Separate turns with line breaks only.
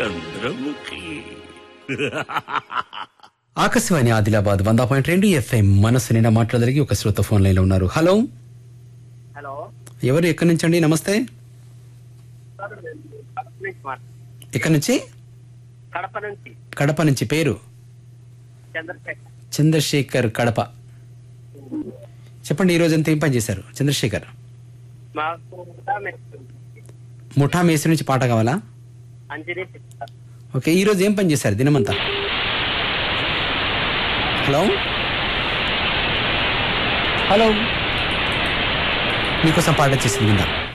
చంద్రముఖి
ఆకాశవాణి ఆదిలాబాద్ వంద పాయింట్ రెండు ఎఫ్ఐ మనసు నిన్న మాట్లాడగలిగి ఒక శ్రోత ఫోన్ లైన్ లో ఉన్నారు హలో
హలో
ఎవరు ఎక్కడి నుంచి అండి నమస్తే
సార్ నేను కడప నుంచి మాట్లా-
ఎక్కడి నుంచి
కడప నుంచి
కడప నుంచి పేరు
చంద్రశేఖర్
చంద్రశేఖర్ కడప చెప్పండి ఈ రోజు అంతా ఏం పని చేశారు చంద్రశేఖర్
మాకు కూడా మెచ్చు.
ముఠా మేసి నుంచి పాట కావాలా
అంజనీ చెప్తారు
ఓకే ఈ రోజు ఏం పని చేశారు దినమంతా హలో హలో మీకోసం పాట వచ్చేసింది విందా